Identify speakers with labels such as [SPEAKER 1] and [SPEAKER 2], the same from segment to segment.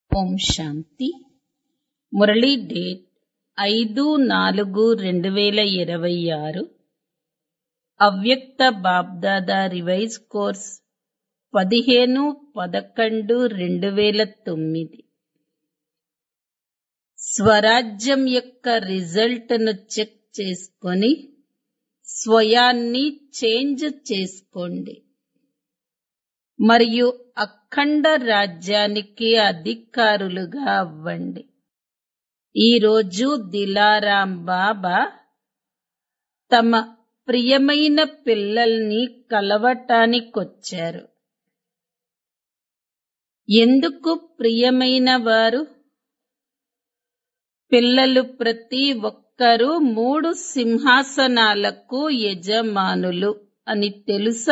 [SPEAKER 1] ఓం శాంతి Murali date ఐదు నాలుగు రెండు వేల ఇరవై ఆరు అవ్యక్త బాబ్దాదా రివైజ్ కోర్స్ పదిహేను పదకొండు రెండు వేల తొమ్మిది స్వరాజ్యం యొక్క రిజల్ట్ను చెక్ చేసుకొని స్వయాన్ని చేంజ్ చేసుకోండి మరియు అఖండ రాజ్యానికి అధికారులుగా అవ్వండి ఈరోజు దిలారాం బాబా తమ ప్రియమైన పిల్లల్ని కలవటానికొచ్చారు ఎందుకు ప్రియమైన వారు పిల్లలు ప్రతి ఒక్కరూ మూడు సింహాసనాలకు యజమానులు అని తెలుసా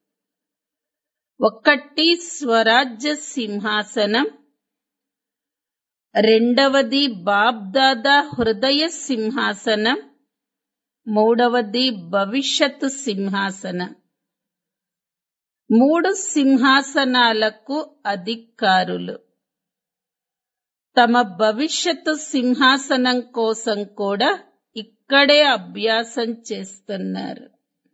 [SPEAKER 1] ఒకటి స్వరాజ్య సింహాసనం రెండవది బాబ్దాదా హృదయ సింహాసనం మూడవది భవిష్యత్తు సింహాసనం మూడు సింహాసనాలకు అధికారులు తమ భవిష్యత్తు సింహాసనం కోసం కూడా ఇక్కడే అభ్యాసం చేస్తున్నారు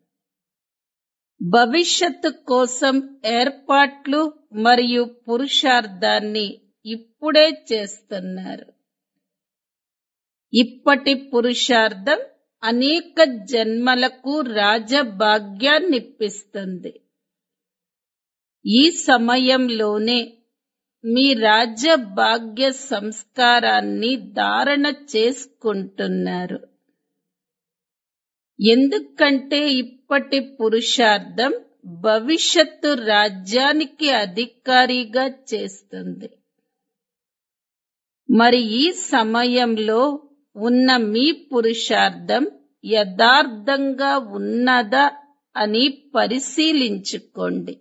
[SPEAKER 1] భవిష్యత్తు కోసం ఏర్పాట్లు మరియు పురుషార్థాన్ని ఇప్పుడే చేస్తున్నారు ఇప్పటి పురుషార్థం అనేక జన్మలకు రాజభాగ్యాన్నిప్పిస్తుంది ఈ సమయంలోనే మీ రాజభాగ్య సంస్కారాన్ని ధారణ చేసుకుంటున్నారు ఎందుకంటే ఇప్పటి పురుషార్థం భవిష్యత్తు రాజ్యానికి అధికారిగా చేస్తుంది మరి ఈ సమయంలో ఉన్న మీ పురుషార్థం యథార్థంగా ఉన్నదా అని పరిశీలించుకోండి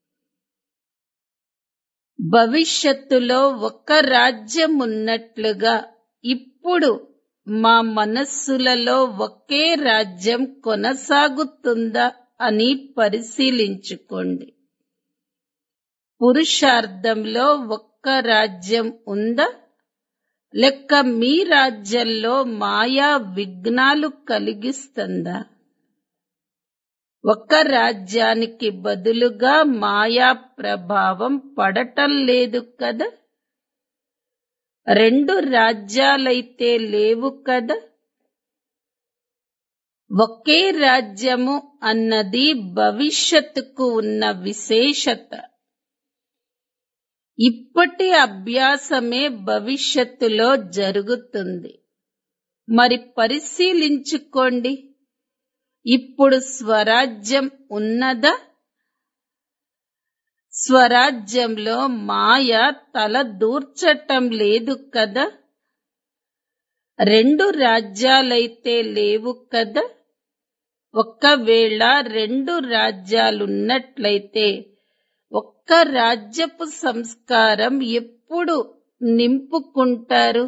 [SPEAKER 1] భవిష్యత్తులో ఒక రాజ్యం ఉన్నట్లుగా ఇప్పుడు మా మనస్సులలో ఒకే రాజ్యం కొనసాగుతుందా అని పరిశీలించుకోండి పురుషార్థంలో ఒక్క రాజ్యం ఉందా లెక్క మీ రాజ్యంలో మాయా విఘ్నాలు కలిగిస్తుందా ఒక రాజ్యానికి బదులుగా మాయా ప్రభావం పడటం లేదు కదా రెండు రాజ్యాలైతే లేవు కదా ఒకే రాజ్యము అన్నది భవిష్యత్తుకు ఉన్న విశేషత ఇప్పటి అభ్యాసమే భవిష్యత్తులో జరుగుతుంది మరి పరిశీలించుకోండి ఇప్పుడు స్వరాజ్యం ఉన్నదా స్వరాజ్యంలో మాయ తల దూర్చటం లేదు కదా రెండు రాజ్యాలైతే లేవు కదా ఒక్కవేళ రెండు రాజ్యాలున్నట్లయితే ఒక్క రాజ్యపు సంస్కారం ఎప్పుడు నింపుకుంటారు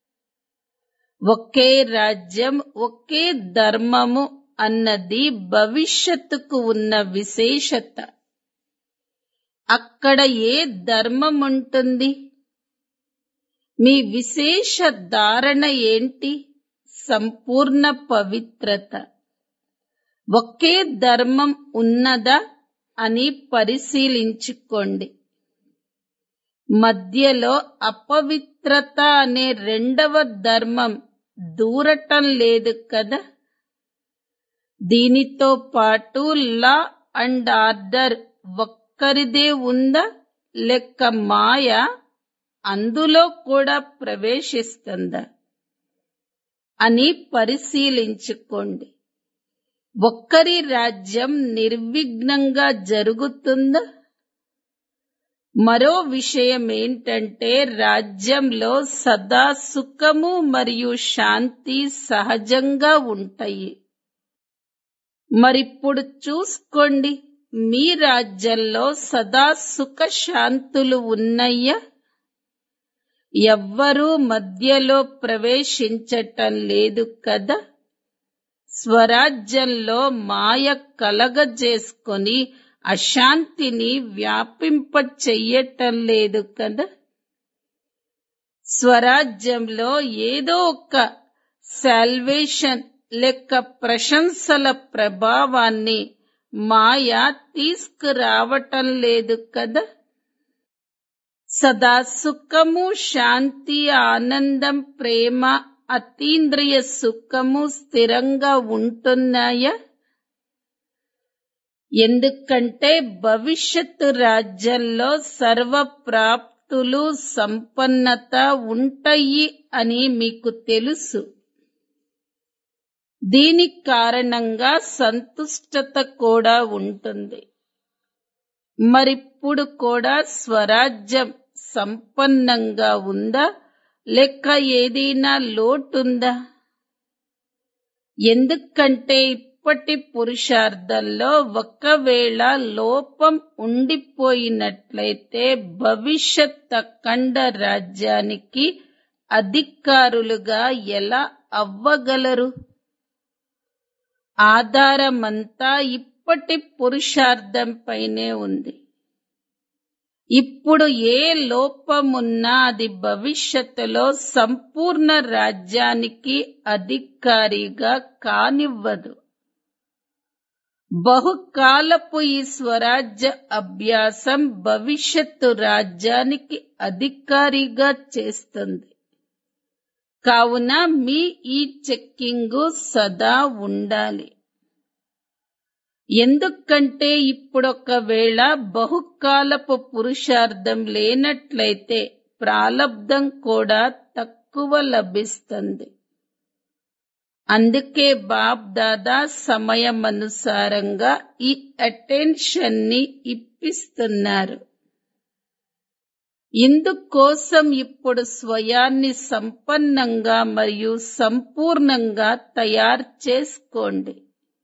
[SPEAKER 1] ఒకే రాజ్యం ఒకే ధర్మము అన్నది భవిష్యత్తుకు ఉన్న విశేషత అక్కడ ఏ ధర్మం ఉంటుంది మీ విశేష ధారణ ఏంటి సంపూర్ణ పవిత్రత ఒకే ధర్మం ఉన్నదా అని పరిశీలించుకోండి మధ్యలో అపవిత్రత అనే రెండవ ధర్మం దూరటం లేదు కదా దీనితో పాటు లా అండ్ ఆర్డర్ ఒక్కరిదే ఉందా లెక్క మాయ అందులో కూడా ప్రవేశిస్తుందా అని పరిశీలించుకోండి ఒక్కరి రాజ్యం నిర్విఘ్నంగా జరుగుతుందా మరో విషయం ఏంటంటే రాజ్యంలో సదా సుఖము మరియు శాంతి సహజంగా ఉంటాయి మరిప్పుడు చూసుకోండి మీ రాజ్యంలో సదా సుఖ శాంతులు ఉన్నయ్యా ఎవ్వరూ మధ్యలో ప్రవేశించటం లేదు కదా స్వరాజ్యంలో మాయ కలగజేసుకొని అశాంతిని వ్యాపింప చెయ్యటం లేదు కదా స్వరాజ్యంలో ఏదో ఒక సాల్వేషన్ లెక్క ప్రశంసల ప్రభావాన్ని మాయ తీసుకురావటం లేదు కదా సదా సుఖము శాంతి ఆనందం ప్రేమ అతీంద్రియ సుఖము స్థిరంగా ఉంటున్నాయా ఎందుకంటే భవిష్యత్తు రాజ్యంలో సర్వ ప్రాప్తులు సంపన్నత ఉంటాయి అని మీకు తెలుసు దీని కారణంగా సంతుష్టత కూడా ఉంటుంది మరిప్పుడు కూడా స్వరాజ్యం సంపన్నంగా ఉందా లేక ఏదైనా లోటుందా ఎందుకంటే ఇప్పటి పురుషార్థంలో ఒకవేళ లోపం ఉండిపోయినట్లయితే భవిష్యత్ అఖండ రాజ్యానికి అధికారులుగా ఎలా అవ్వగలరు ఆధారమంతా ఇప్పటి పురుషార్థంపైనే ఉంది ఇప్పుడు ఏ లోపమున్నా అది భవిష్యత్తులో సంపూర్ణ రాజ్యానికి అధికారిగా కానివ్వదు బహుకాలపు ఈ స్వరాజ్య అభ్యాసం భవిష్యత్తు రాజ్యానికి అధికారిగా చేస్తుంది కావున మీ ఈ చెక్కింగ్ సదా ఉండాలి ఎందుకంటే ఇప్పుడొకవేళ బహుకాలపు పురుషార్థం లేనట్లయితే ప్రాలబ్ధం కూడా తక్కువ లభిస్తుంది అందుకే బాబ్ దాదా సమయమనుసారంగా ఈ అటెన్షన్ ని ఇప్పిస్తున్నారు ఇందుకోసం ఇప్పుడు స్వయాన్ని సంపన్నంగా మరియు సంపూర్ణంగా తయారు చేసుకోండి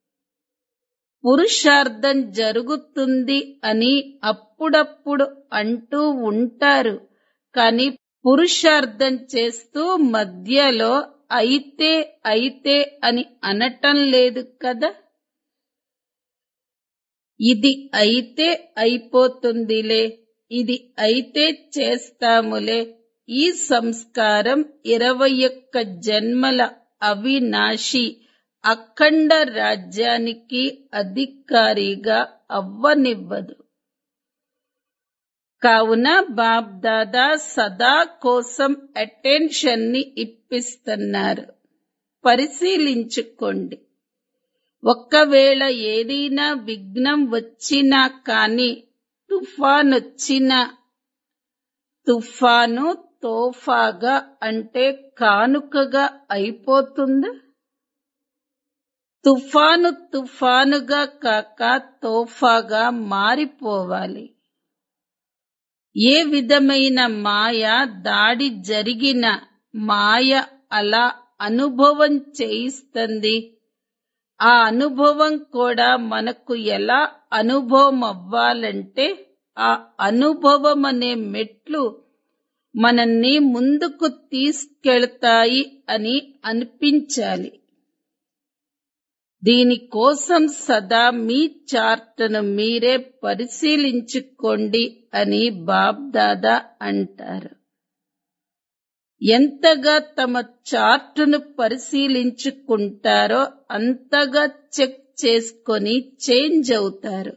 [SPEAKER 1] పురుషార్థం జరుగుతుంది అని అప్పుడప్పుడు అంటూ ఉంటారు కానీ పురుషార్థం చేస్తూ మధ్యలో అయితే అయితే అని అనటం లేదు కదా ఇది అయితే అయిపోతుందిలే ఇది అయితే చేస్తాములే ఈ సంస్కారం ఇరవై ఒక్క జన్మల అవినాశి అఖండ రాజ్యానికి అధికారిగా అవ్వనివ్వదు కావున బాబ్ దాదా సదా కోసం అటెన్షన్ ని ఇప్పిస్తున్నారు పరిశీలించుకోండి ఒక్కవేళ ఏదైనా విఘ్నం వచ్చినా కాని తుఫాన్ వచ్చినా తుఫాను తోఫాగా అంటే కానుకగా అయిపోతుందా తుఫాను తుఫానుగా కాక తోఫాగా మారిపోవాలి ఏ విధమైన మాయ దాడి జరిగిన మాయ అలా అనుభవం చేయిస్తుంది ఆ అనుభవం కూడా మనకు ఎలా అనుభవం అవ్వాలంటే ఆ అనుభవం అనే మెట్లు మనల్ని ముందుకు తీసుకెళ్తాయి అని అనిపించాలి దీనికోసం సదా మీ చార్ట్ను మీరే పరిశీలించుకోండి అని బాబ్ దాదా అంటారు ఎంతగా తమ చార్టును పరిశీలించుకుంటారో అంతగా చెక్ చేసుకొని చేంజ్ అవుతారు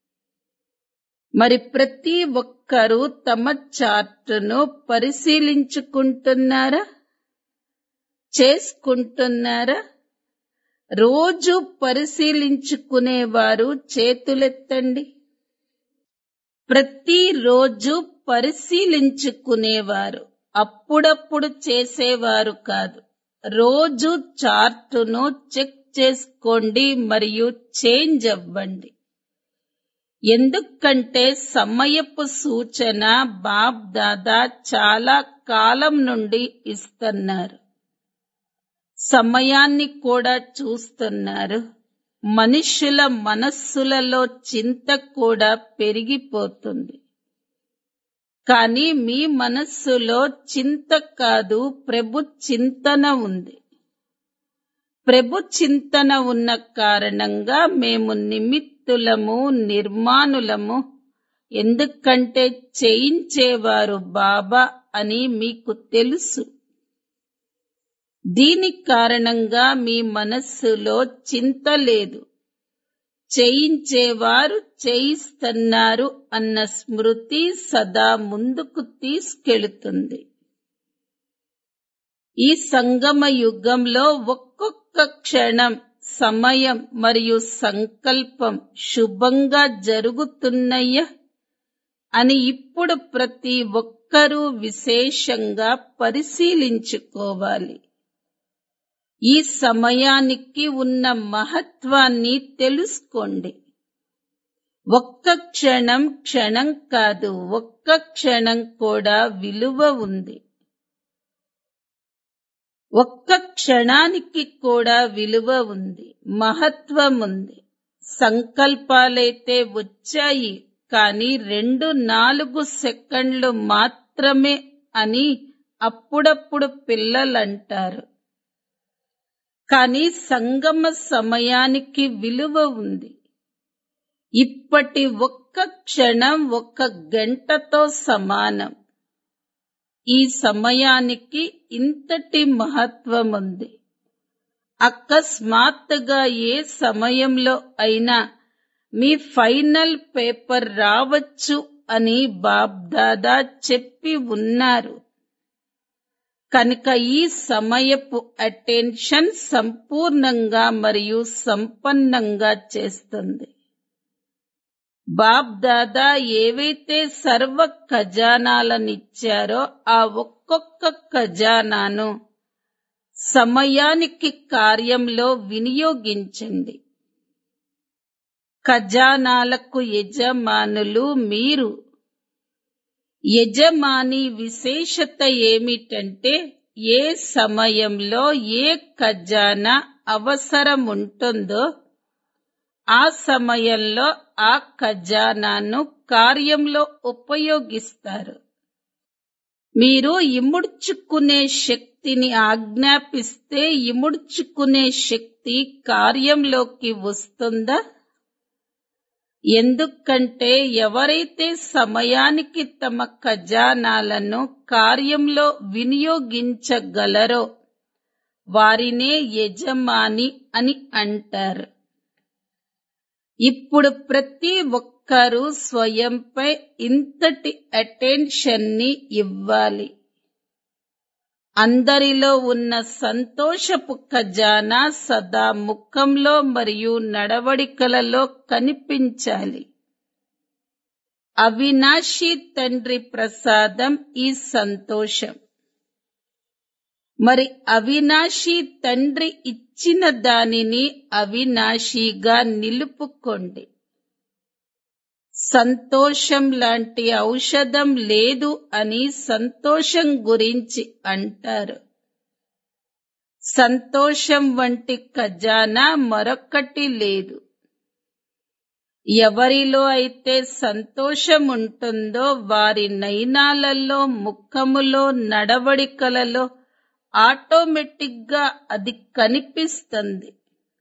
[SPEAKER 1] మరి ప్రతి ఒక్కరూ తమ చార్టును పరిశీలించుకుంటున్నారా చేసుకుంటున్నారా రోజు పరిశీలించుకునేవారు చేతులెత్తండి ప్రతిరోజు పరిశీలించుకునేవారు అప్పుడప్పుడు చేసేవారు కాదు రోజు చార్టును చెక్ చేసుకోండి మరియు చేంజ్ అవ్వండి ఎందుకంటే సమయపు సూచన బాబ్ దాదా చాలా కాలం నుండి ఇస్తున్నారు సమయాన్ని కూడా చూస్తున్నారు మనుషుల మనస్సులలో చింత కూడా పెరిగిపోతుంది కానీ మీ మనస్సులో చింత కాదు ప్రభు చింతన ఉంది ప్రభు చింతన ఉన్న కారణంగా మేము నిమిత్తులము నిర్మాణులము ఎందుకంటే చేయించేవారు బాబా అని మీకు తెలుసు దీని కారణంగా మీ మనస్సులో చింత లేదు చేయించేవారు చేయిస్తున్నారు అన్న స్మృతి సదా ముందుకు తీసుకెళుతుంది ఈ సంగమ యుగంలో ఒక్కొక్క క్షణం సమయం మరియు సంకల్పం శుభంగా జరుగుతున్నాయా అని ఇప్పుడు ప్రతి ఒక్కరూ విశేషంగా పరిశీలించుకోవాలి ఈ సమయానికి ఉన్న మహత్వాన్ని తెలుసుకోండి ఒక్క క్షణం క్షణం కాదు ఒక్క క్షణం కూడా విలువ ఉంది ఒక్క క్షణానికి కూడా విలువ ఉంది మహత్వం ఉంది సంకల్పాలైతే వచ్చాయి కానీ రెండు నాలుగు సెకండ్లు మాత్రమే అని అప్పుడప్పుడు పిల్లలంటారు కానీ సంగమ సమయానికి విలువ ఉంది ఇప్పటి ఒక్క క్షణం ఒక్క గంటతో సమానం ఈ సమయానికి ఇంతటి మహత్వం ఉంది అకస్మాత్తుగా ఏ సమయంలో అయినా మీ ఫైనల్ పేపర్ రావచ్చు అని బాబ్దాదా చెప్పి ఉన్నారు కనుక ఈ సమయపు అటెన్షన్ సంపూర్ణంగా మరియు సంపన్నంగా చేస్తుంది బాబ్ దాదా ఏవైతే సర్వ ఖజానాలనిచ్చారో ఆ ఒక్కొక్క ఖజానాను సమయానికి కార్యంలో వినియోగించండి ఖజానాలకు యజమానులు మీరు యజమాని విశేషత ఏమిటంటే ఏ సమయంలో ఏ ఖజానా అవసరం ఉంటుందో ఆ సమయంలో ఆ ఖజానాను కార్యంలో ఉపయోగిస్తారు మీరు ఇముడ్చుకునే శక్తిని ఆజ్ఞాపిస్తే ఇముడ్చుకునే శక్తి కార్యంలోకి వస్తుందా ఎందుకంటే ఎవరైతే సమయానికి తమ ఖజానాలను కార్యంలో వినియోగించగలరో వారినే యజమాని అని అంటారు ఇప్పుడు ప్రతి ఒక్కరూ స్వయంపై ఇంతటి అటెన్షన్ ని ఇవ్వాలి అందరిలో ఉన్న సంతోషపు ఖజానా సదా ముఖంలో మరియు నడవడికలలో కనిపించాలి అవినాశి తండ్రి ప్రసాదం ఈ సంతోషం మరి అవినాశి తండ్రి ఇచ్చిన దానిని అవినాశిగా నిలుపుకోండి సంతోషం లాంటి ఔషధం లేదు అని సంతోషం గురించి అంటారు సంతోషం వంటి ఖజానా మరొకటి లేదు ఎవరిలో అయితే సంతోషం ఉంటుందో వారి నయనాలలో ముఖములో నడవడికలలో ఆటోమేటిక్ గా అది కనిపిస్తుంది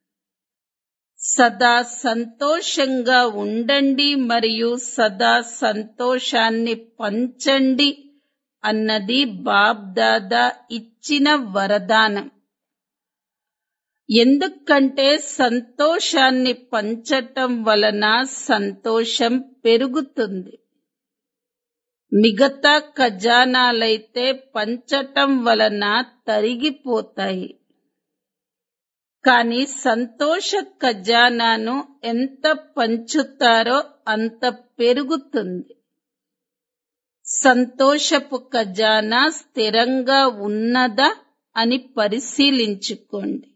[SPEAKER 1] సదా సంతోషంగా ఉండండి మరియు సదా సంతోషాన్ని పంచండి అన్నది బాబ్ దాదా ఇచ్చిన వరదానం ఎందుకంటే సంతోషాన్ని పంచటం వలన సంతోషం పెరుగుతుంది మిగతా ఖజానాలైతే పంచటం వలన తరిగిపోతాయి కానీ సంతోష ఖజానాను ఎంత పంచుతారో అంత పెరుగుతుంది సంతోషపు ఖజానా స్థిరంగా ఉన్నదా అని పరిశీలించుకోండి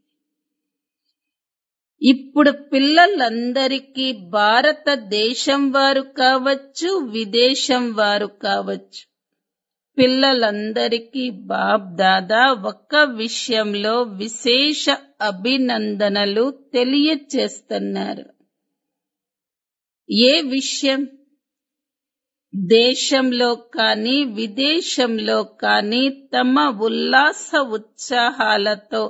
[SPEAKER 1] ఇప్పుడు పిల్లలందరికీ భారతదేశం వారు కావచ్చు విదేశం వారు కావచ్చు పిల్లలందరికీ బాబ్ దాదా ఒక్క విషయంలో విశేష అభినందనలు తెలియచేస్తున్నారు ఏ విషయం దేశంలో కానీ విదేశంలో కానీ తమ ఉల్లాస ఉత్సాహాలతో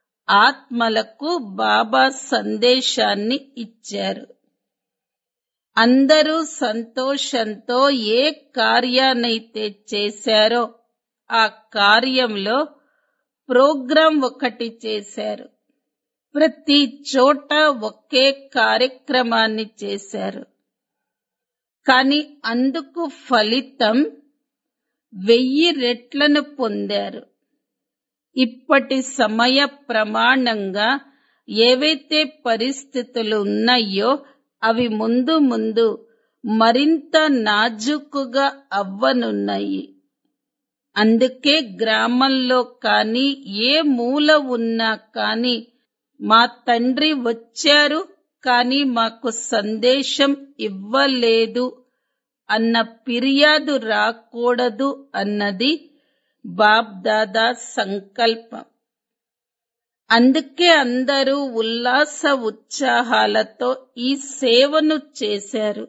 [SPEAKER 1] ఆత్మలకు బాబా సందేశాన్ని ఇచ్చారు అందరూ సంతోషంతో ఏ కార్యాన్నైతే చేశారో ఆ కార్యంలో ప్రోగ్రాం ఒకటి చేశారు ప్రతి చోట ఒకే కార్యక్రమాన్ని చేశారు కాని అందుకు ఫలితం వెయ్యి రెట్లను పొందారు ఇప్పటి సమయ ప్రమాణంగా ఏవైతే పరిస్థితులు ఉన్నాయో అవి ముందు ముందు మరింత నాజుకుగా అవ్వనున్నాయి అందుకే గ్రామంలో కాని ఏ మూల ఉన్నా కాని మా తండ్రి వచ్చారు కాని మాకు సందేశం ఇవ్వలేదు అన్న ఫిర్యాదు రాకూడదు అన్నది బాప్ దాదా సంకల్పం అందుకే అందరూ ఉల్లాస ఉత్సాహాలతో ఈ సేవను చేశారు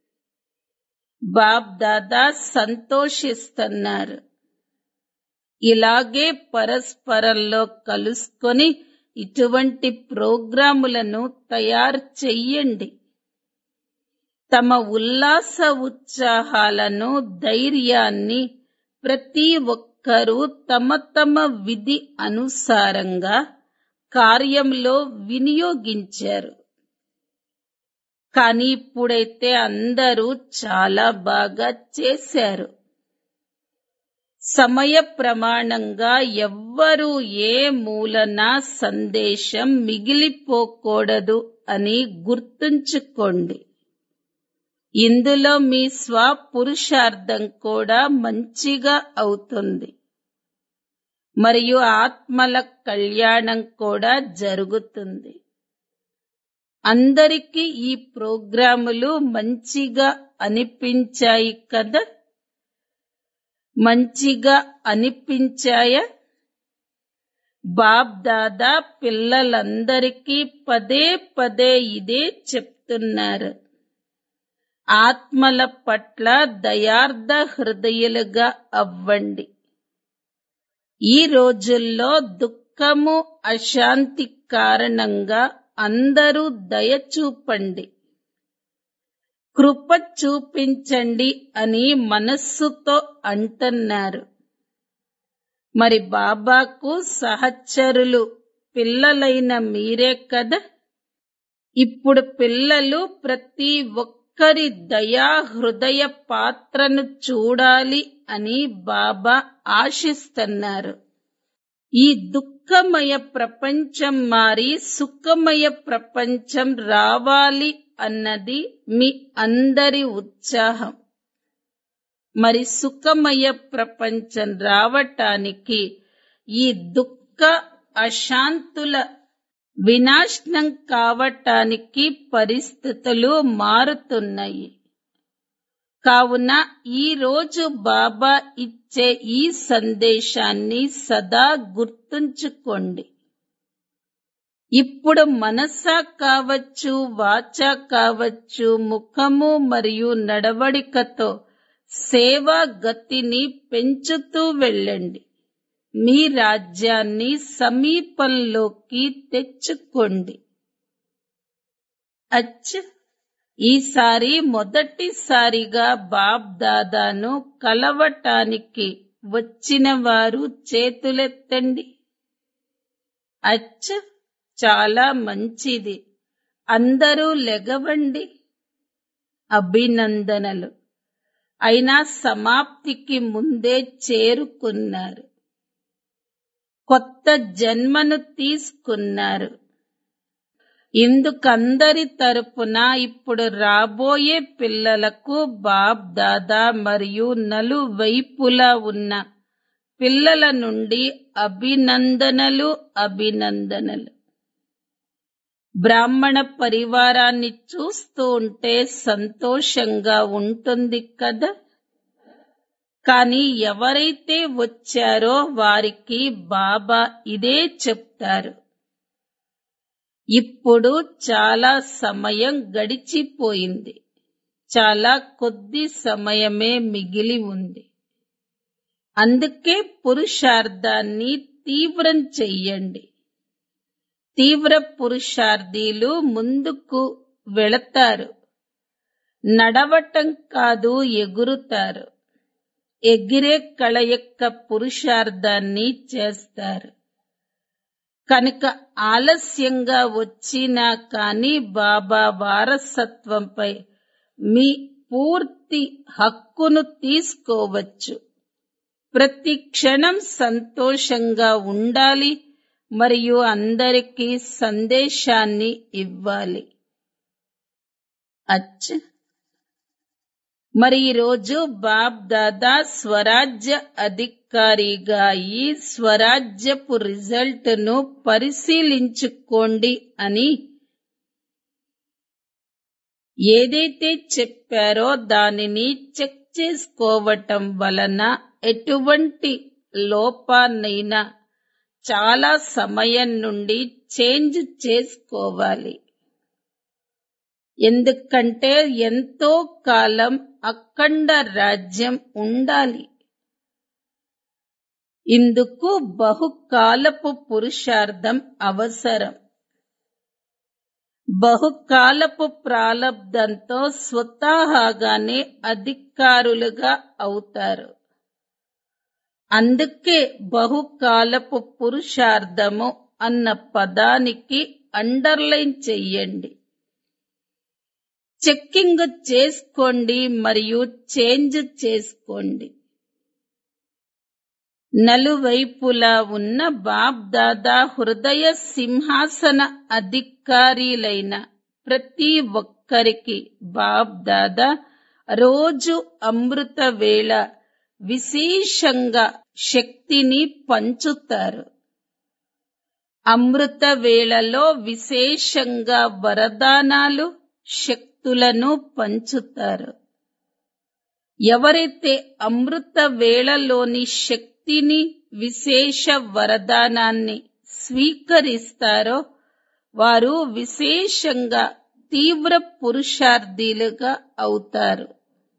[SPEAKER 1] బాప్ దాదా సంతోషిస్తున్నారు ఇలాగే పరస్పరంలో కలుసుకొని ఇటువంటి ప్రోగ్రాములను తయారు చెయ్యండి తమ ఉల్లాస ఉత్సాహాలను ధైర్యాన్ని ప్రతి ఒక్కరూ తమ తమ విధి అనుసారంగా కార్యంలో వినియోగించారు కానీ ఇప్పుడైతే అందరూ చాలా బాగా చేశారు సమయ ప్రమాణంగా ఎవ్వరూ ఏ మూలన సందేశం మిగిలిపోకూడదు అని గుర్తుంచుకోండి ఇందులో మీ స్వపురుషార్థం కూడా మంచిగా అవుతుంది మరియు ఆత్మల కళ్యాణం కూడా జరుగుతుంది అందరికీ ఈ ప్రోగ్రాములు మంచిగా అనిపించాయి కదా మంచిగా అనిపించాయా బాబ్ దాదా పిల్లలందరికీ పదే పదే ఇదే చెప్తున్నారు ఆత్మల పట్ల దయార్థ హృదయులుగా అవ్వండి ఈ రోజుల్లో దుఃఖము అశాంతి కారణంగా అందరూ దయ చూపండి కృప చూపించండి అని మనస్సుతో అంటున్నారు మరి బాబాకు సహచరులు పిల్లలైన మీరే కదా ఇప్పుడు పిల్లలు ప్రతి ఒక్కరి దయా హృదయ పాత్రను చూడాలి అని బాబా ఆశిస్తున్నారు ఈ దుఃఖమయ ప్రపంచం మారి సుఖమయ ప్రపంచం రావాలి అన్నది మీ అందరి ఉత్సాహం మరి సుఖమయ ప్రపంచం రావటానికి ఈ దుఃఖ అశాంతుల వినాశనం కావటానికి పరిస్థితులు మారుతున్నాయి కావున ఈ రోజు బాబా ఇచ్చే ఈ సందేశాన్ని సదా గుర్తుంచుకోండి ఇప్పుడు మనస కావచ్చు వాచ కావచ్చు ముఖము మరియు నడవడికతో సేవా గతిని పెంచుతూ వెళ్ళండి మీ రాజ్యాన్ని సమీపంలోకి తెచ్చుకోండి అచ్చ ఈసారి మొదటిసారిగా బాబ్ దాదాను కలవటానికి వచ్చిన వారు చేతులెత్తండి అచ్చ చాలా మంచిది అందరూ లెగవండి అభినందనలు అయినా సమాప్తికి ముందే చేరుకున్నారు కొత్త జన్మను తీసుకున్నారు ఇందుకందరి తరపున ఇప్పుడు రాబోయే పిల్లలకు బాబ్ దాదా మరియు నలువైపులా ఉన్న పిల్లల నుండి అభినందనలు అభినందనలు బ్రాహ్మణ పరివారాన్ని చూస్తూ ఉంటే సంతోషంగా ఉంటుంది కదా కానీ ఎవరైతే వచ్చారో వారికి బాబా ఇదే చెప్తారు ఇప్పుడు చాలా సమయం గడిచిపోయింది చాలా కొద్ది సమయమే మిగిలి ఉంది అందుకే పురుషార్థాన్ని తీవ్రం చెయ్యండి తీవ్ర పురుషార్థీలు ముందుకు వెళతారు నడవటం కాదు ఎగురుతారు ఎగిరే కళ యొక్క పురుషార్థాన్ని చేస్తారు కనుక ఆలస్యంగా వచ్చినా కానీ బాబా వారసత్వంపై మీ పూర్తి హక్కును తీసుకోవచ్చు ప్రతి క్షణం సంతోషంగా ఉండాలి మరియు అందరికీ సందేశాన్ని ఇవ్వాలి అచ్చ మరి ఈరోజు బాబ్ దాదా స్వరాజ్య అధికారిగా ఈ స్వరాజ్యపు రిజల్ట్ ను పరిశీలించుకోండి అని ఏదైతే చెప్పారో దానిని చెక్ చేసుకోవటం వలన ఎటువంటి లోపాన్నైనా చాలా సమయం నుండి చేంజ్ చేసుకోవాలి ఎందుకంటే ఎంతో కాలం అఖండ రాజ్యం ఉండాలి ఇందుకు బహుకాలపు పురుషార్థం అవసరం బహుకాలపు ప్రాలబ్ధంతో స్వతహాగానే అధికారులుగా అవుతారు అందుకే బహుకాలపు పురుషార్థము అన్న పదానికి అండర్లైన్ చెయ్యండి చెక్కింగ్ చేసుకోండి మరియు చేంజ్ చేసుకోండి నలువైపులా ఉన్న బాబ్ దాదా హృదయ సింహాసన అధికారీలైన ప్రతి ఒక్కరికి బాబ్ దాదా రోజు అమృత వేళ విశేషంగా శక్తిని పంచుతారు అమృత వేళలో విశేషంగా వరదానాలు శక్తులను పంచుతారు ఎవరైతే అమృత వేళలోని శక్తిని విశేష వరదానాన్ని స్వీకరిస్తారో వారు విశేషంగా తీవ్ర పురుషార్థీలుగా అవుతారు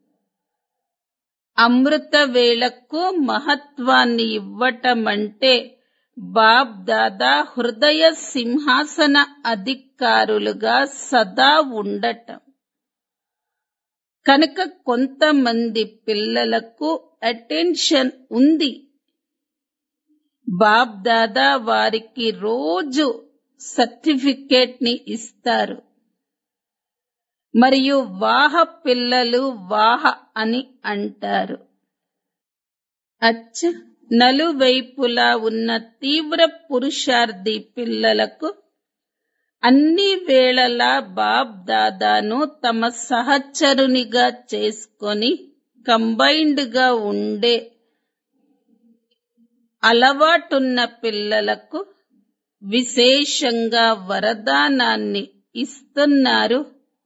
[SPEAKER 1] అమృత వేళకు మహత్వాన్ని ఇవ్వటం అంటే బాబ్ దాదా హృదయ సింహాసన అధికారులుగా సదా ఉండటం కనుక కొంతమంది పిల్లలకు అటెన్షన్ ఉంది బాబ్ దాదా వారికి రోజు సర్టిఫికేట్ ని ఇస్తారు మరియు వాహ పిల్లలు వాహ అని అంటారు అచ్చ నలువైపులా ఉన్న తీవ్ర పురుషార్థి పిల్లలకు అన్ని వేళలా బాబ్ దాదాను తమ సహచరునిగా చేసుకొని కంబైన్డ్ గా ఉండే అలవాటున్న పిల్లలకు విశేషంగా వరదానాన్ని ఇస్తున్నారు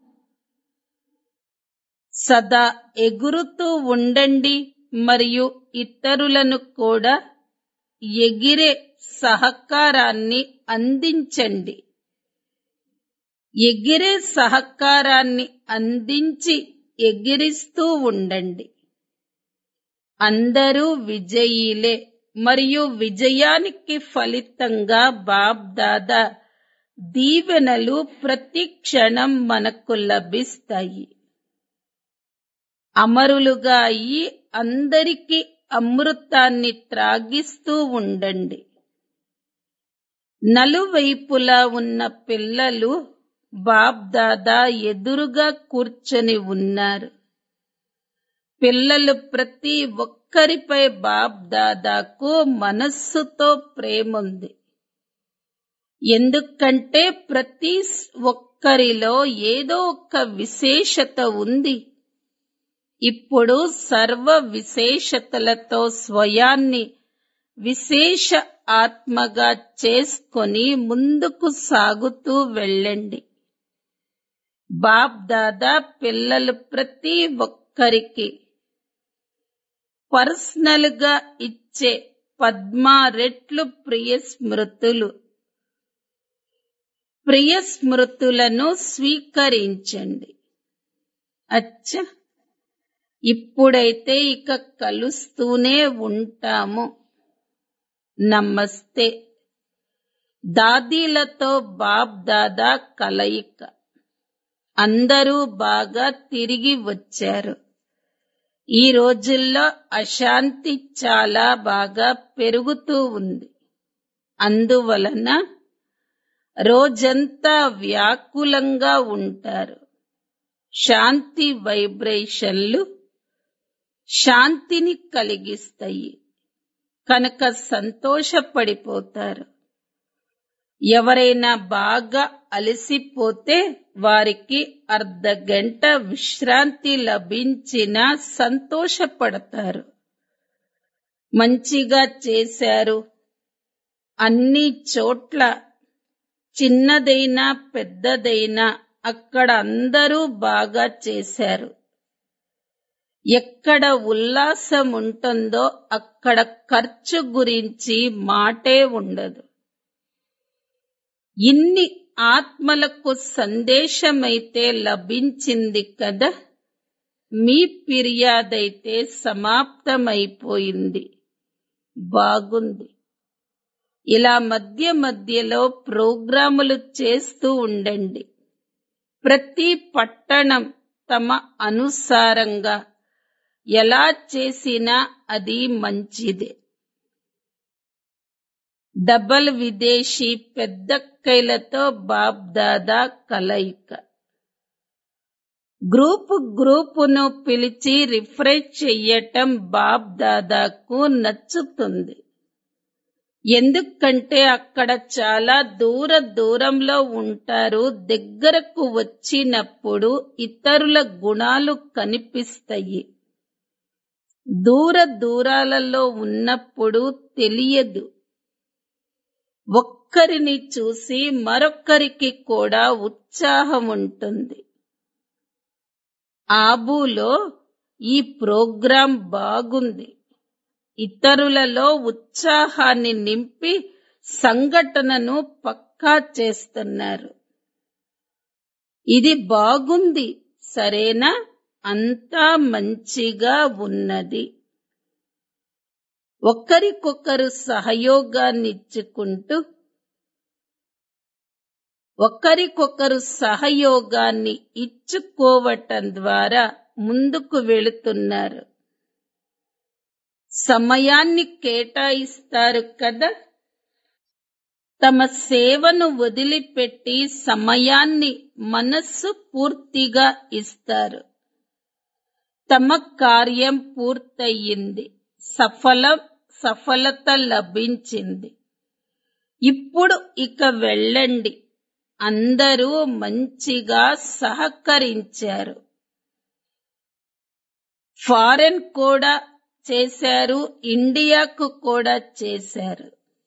[SPEAKER 1] సదా ఎగురుతూ ఉండండి మరియు ఇతరులను కూడా ఎగిరే సహకారాన్ని అందించండి ఎగిరే సహకారాన్ని అందించి ఎగిరిస్తూ ఉండండి అందరూ విజయీలే మరియు విజయానికి ఫలితంగా బాబ్ దాదా దీవెనలు ప్రతి క్షణం మనకు లభిస్తాయి అమరులుగా అయి అందరికీ అమృతాన్ని త్రాగిస్తూ ఉండండి నలువైపులా ఉన్న పిల్లలు బాబ్ దాదా ఎదురుగా కూర్చొని ఉన్నారు పిల్లలు ప్రతి ఒక్కరిపై బాబ్ దాదాకు మనస్సుతో ప్రేముంది ఎందుకంటే ప్రతి ఒక్కరిలో ఏదో ఒక విశేషత ఉంది ఇప్పుడు సర్వ విశేషతలతో స్వయాన్ని విశేష ఆత్మగా చేసుకొని ముందుకు సాగుతూ వెళ్ళండి బాప్ దాదా పిల్లలు ప్రతి ఒక్కరికి పర్సనల్ గా ఇచ్చే పద్మా రెట్లు ప్రియ స్మృతులు ప్రియ స్మృతులను స్వీకరించండి అచ్చ ఇప్పుడైతే ఇక కలుస్తూనే ఉంటాము నమస్తే దాదీలతో బాప్ దాదా కలయిక అందరూ బాగా తిరిగి వచ్చారు ఈ రోజుల్లో అశాంతి చాలా బాగా పెరుగుతూ ఉంది అందువలన రోజంతా వ్యాకులంగా ఉంటారు శాంతి వైబ్రేషన్లు శాంతిని కలిగిస్తాయి కనుక సంతోషపడిపోతారు ఎవరైనా బాగా అలసిపోతే వారికి అర్ధ గంట విశ్రాంతి లభించినా సంతోషపడతారు మంచిగా చేశారు అన్ని చోట్ల చిన్నదైనా పెద్దదైనా అక్కడ అందరూ బాగా చేశారు ఎక్కడ ఉల్లాసం ఉంటుందో అక్కడ ఖర్చు గురించి మాటే ఉండదు ఇన్ని ఆత్మలకు సందేశమైతే లభించింది కదా మీ ఫిర్యాదైతే సమాప్తమైపోయింది బాగుంది ఇలా మధ్య మధ్యలో ప్రోగ్రాములు చేస్తూ ఉండండి ప్రతి పట్టణం తమ అనుసారంగా ఎలా చేసినా అది మంచిదే డబల్ విదేశీ పెద్దక్కైలతో బాబ్దాదా కలయిక గ్రూపు గ్రూపును పిలిచి రిఫ్రెష్ చెయ్యటం బాబ్దాదాకు నచ్చుతుంది ఎందుకంటే అక్కడ చాలా దూర దూరంలో ఉంటారు దగ్గరకు వచ్చినప్పుడు ఇతరుల గుణాలు కనిపిస్తాయి దూర దూరాలలో ఉన్నప్పుడు తెలియదు ఒక్కరిని చూసి మరొక్కరికి కూడా ఉత్సాహం ఉంటుంది ఆబులో ఈ ప్రోగ్రాం బాగుంది ఇతరులలో ఉత్సాహాన్ని నింపి సంఘటనను పక్కా చేస్తున్నారు ఇది బాగుంది సరేనా అంతా మంచిగా ఉన్నది ఒకరికొకరు సహయోగాన్ని ఇచ్చుకుంటూ ఒకరికొకరు సహయోగాన్ని ఇచ్చుకోవటం ద్వారా ముందుకు వెళుతున్నారు సమయాన్ని కేటాయిస్తారు కదా తమ సేవను వదిలిపెట్టి సమయాన్ని మనస్సు పూర్తిగా ఇస్తారు తమ కార్యం పూర్తయింది సఫలం సఫలత లభించింది ఇప్పుడు ఇక వెళ్ళండి అందరూ మంచిగా సహకరించారు ఫారెన్ కూడా చేశారు ఇండియాకు కూడా చేశారు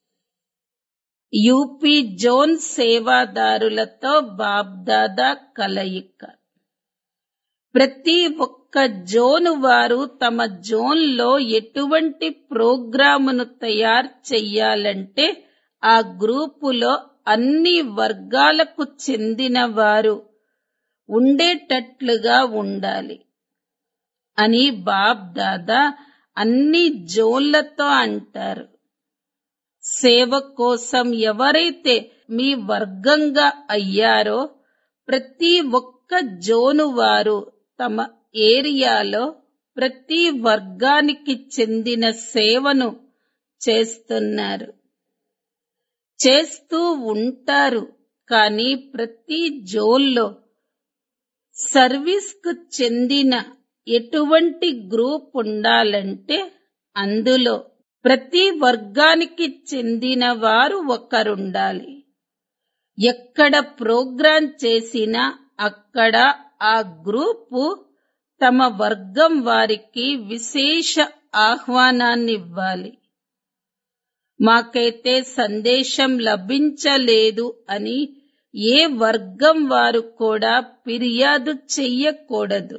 [SPEAKER 1] యూపీ జోన్ సేవాదారులతో బాబ్దాదా కలయిక ప్రతి ఒక్క జోను వారు తమ జోన్లో ఎటువంటి ప్రోగ్రామును తయారు చెయ్యాలంటే ఆ గ్రూపులో అన్ని వర్గాలకు చెందిన వారు ఉండేటట్లుగా ఉండాలి అని బాబ్ దాదా అన్ని జోన్లతో అంటారు సేవ కోసం ఎవరైతే మీ వర్గంగా అయ్యారో ప్రతి ఒక్క జోను వారు తమ ఏరియాలో ప్రతి వర్గానికి చెందిన సేవను చేస్తున్నారు చేస్తూ ఉంటారు కానీ ప్రతి జోన్లో సర్వీస్కు చెందిన ఎటువంటి గ్రూప్ ఉండాలంటే అందులో ప్రతి వర్గానికి చెందిన వారు ఒకరుండాలి ఎక్కడ ప్రోగ్రాం చేసినా అక్కడ ఆ గ్రూపు తమ వర్గం వారికి విశేష ఆహ్వానాన్నివ్వాలి మాకైతే సందేశం లభించలేదు అని ఏ వర్గం వారు కూడా ఫిర్యాదు చెయ్యకూడదు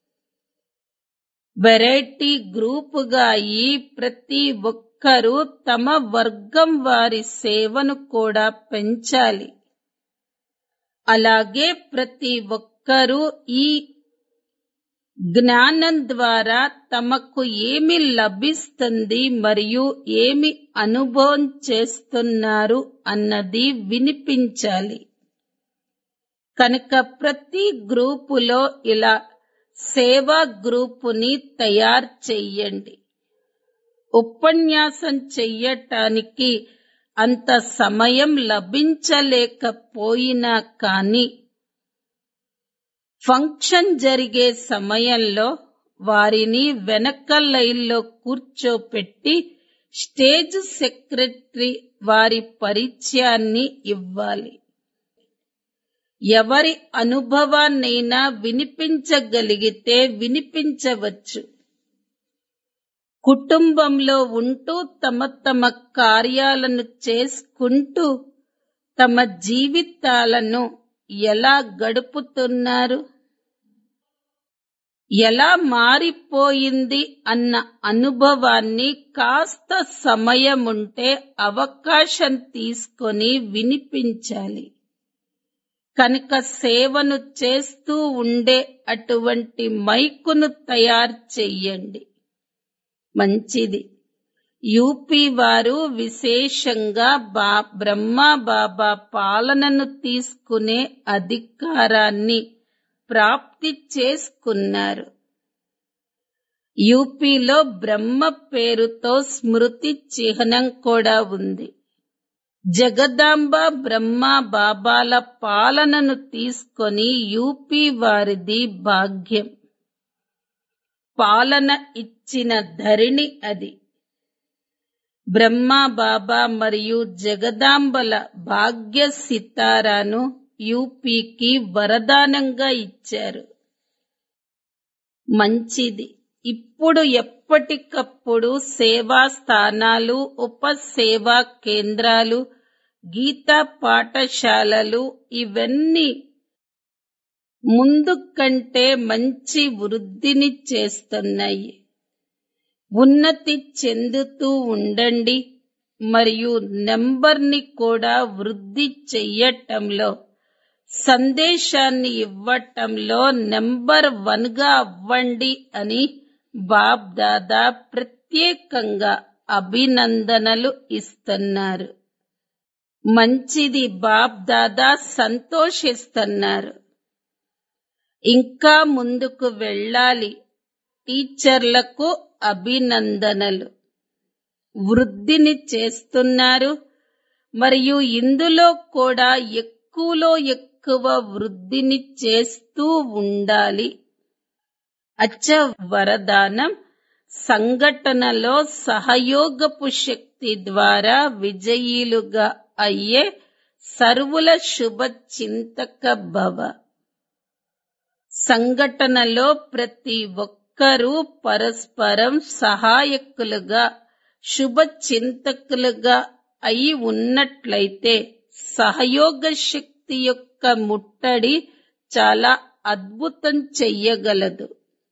[SPEAKER 1] వెరైటీ గ్రూపుగా అయి ప్రతి ఒక్కరూ తమ వర్గం వారి సేవను కూడా పెంచాలి అలాగే ప్రతి ఒక్కరూ ఈ జ్ఞానం ద్వారా తమకు ఏమి లభిస్తుంది మరియు ఏమి అనుభవం చేస్తున్నారు అన్నది వినిపించాలి కనుక ప్రతి గ్రూపులో ఇలా సేవా గ్రూపుని తయారు చెయ్యండి ఉపన్యాసం చెయ్యటానికి అంత సమయం లభించలేకపోయినా కానీ ఫంక్షన్ జరిగే సమయంలో వారిని వెనక లైన్లో కూర్చోపెట్టి స్టేజ్ సెక్రటరీ వారి పరిచయాన్ని ఇవ్వాలి ఎవరి అనుభవాన్నైనా వినిపించగలిగితే వినిపించవచ్చు కుటుంబంలో ఉంటూ తమ తమ కార్యాలను చేసుకుంటూ తమ జీవితాలను ఎలా గడుపుతున్నారు ఎలా మారిపోయింది అన్న అనుభవాన్ని కాస్త సమయముంటే అవకాశం తీసుకొని వినిపించాలి కనుక సేవను చేస్తూ ఉండే అటువంటి మైకును తయారు చెయ్యండి మంచిది యూపీ వారు విశేషంగా బా బ్రహ్మా బాబా పాలనను తీసుకునే అధికారాన్ని ప్రాప్తి చేసుకున్నారు యూపీలో బ్రహ్మ పేరుతో స్మృతి చిహ్నం కూడా ఉంది జగదాంబ బ్రహ్మ బాబాల పాలనను తీసుకొని యూపీ వారిది భాగ్యం పాలన ఇచ్చిన ధరిణి అది బ్రహ్మ బాబా మరియు జగదాంబల భాగ్య సితారాను యూపీకి వరదానంగా ఇచ్చారు మంచిది ఇప్పుడు ఎప్పటికప్పుడు సేవా స్థానాలు ఉప సేవా కేంద్రాలు గీతా పాఠశాలలు ఇవన్నీ ముందు కంటే మంచి వృద్ధిని చేస్తున్నాయి ఉన్నతి చెందుతూ ఉండండి మరియు నెంబర్ని కూడా వృద్ధి చెయ్యటంలో సందేశాన్ని ఇవ్వటంలో నెంబర్ వన్ గా అవ్వండి అని బాబ్ దాదా ప్రత్యేకంగా అభినందనలు ఇస్తున్నారు మంచిది బాబ్ దాదా సంతోషిస్తున్నారు ఇంకా ముందుకు వెళ్ళాలి టీచర్లకు అభినందనలు వృద్ధిని చేస్తున్నారు మరియు ఇందులో కూడా ఎక్కువలో ఎక్కువ వృద్ధిని చేస్తూ ఉండాలి అచ్చ వరదానం సంఘటనలో సహయోగపు శక్తి ద్వారా విజయీలుగా అయ్యే సర్వుల శుభ చింతక భవ సంఘటనలో ప్రతి ఒక్కరూ పరస్పరం సహాయకులుగా శుభ చింతకులుగా అయి ఉన్నట్లయితే సహయోగ శక్తి యొక్క ముట్టడి చాలా అద్భుతం చెయ్యగలదు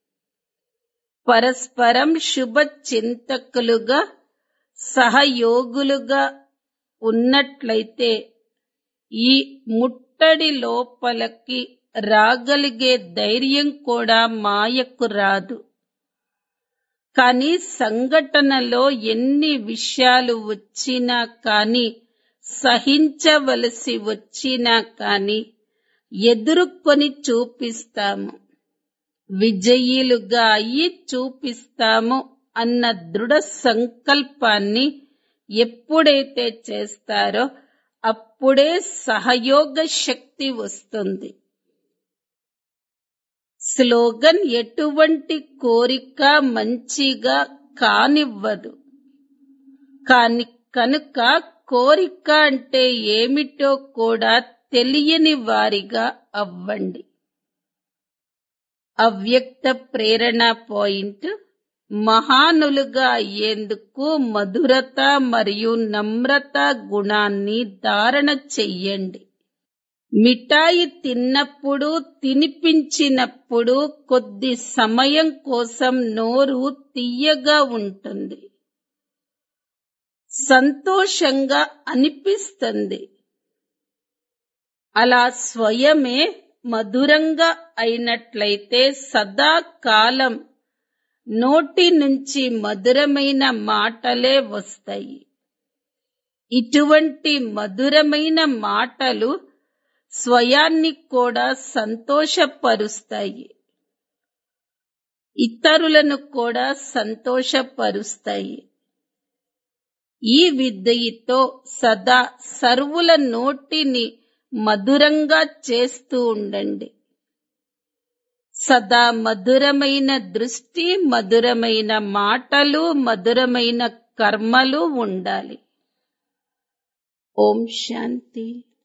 [SPEAKER 1] పరస్పరం శుభ చింతకులుగా సహయోగులుగా ఉన్నట్లయితే ఈ ముట్టడి లోపలికి రాగలిగే ధైర్యం కూడా మాయకు రాదు కానీ సంఘటనలో ఎన్ని విషయాలు వచ్చినా కానీ సహించవలసి వచ్చినా కానీ ఎదుర్కొని చూపిస్తాము విజయీలుగా అయ్యి చూపిస్తాము అన్న దృఢ సంకల్పాన్ని ఎప్పుడైతే చేస్తారో అప్పుడే సహయోగ శక్తి వస్తుంది స్లోగన్ ఎటువంటి కోరిక మంచిగా కానివ్వదు కాని కనుక కోరిక అంటే ఏమిటో కూడా తెలియని వారిగా అవ్వండి అవ్యక్త ప్రేరణ పాయింట్ మహానులుగా అయ్యేందుకు మధురత మరియు నమ్రత గుణాన్ని ధారణ చెయ్యండి మిఠాయి తిన్నప్పుడు తినిపించినప్పుడు కొద్ది సమయం కోసం నోరు తీయగా ఉంటుంది సంతోషంగా అనిపిస్తుంది అలా స్వయమే మధురంగా అయినట్లయితే సదాకాలం నోటి నుంచి మధురమైన మాటలే వస్తాయి ఇటువంటి మధురమైన మాటలు స్వయాన్ని కూడా సంతోషపరుస్తాయి ఇతరులను కూడా సంతోషపరుస్తాయి ఈ విద్యతో సదా సర్వుల నోటిని మధురంగా చేస్తూ ఉండండి సదా మధురమైన దృష్టి మధురమైన మాటలు మధురమైన కర్మలు ఉండాలి ఓం శాంతి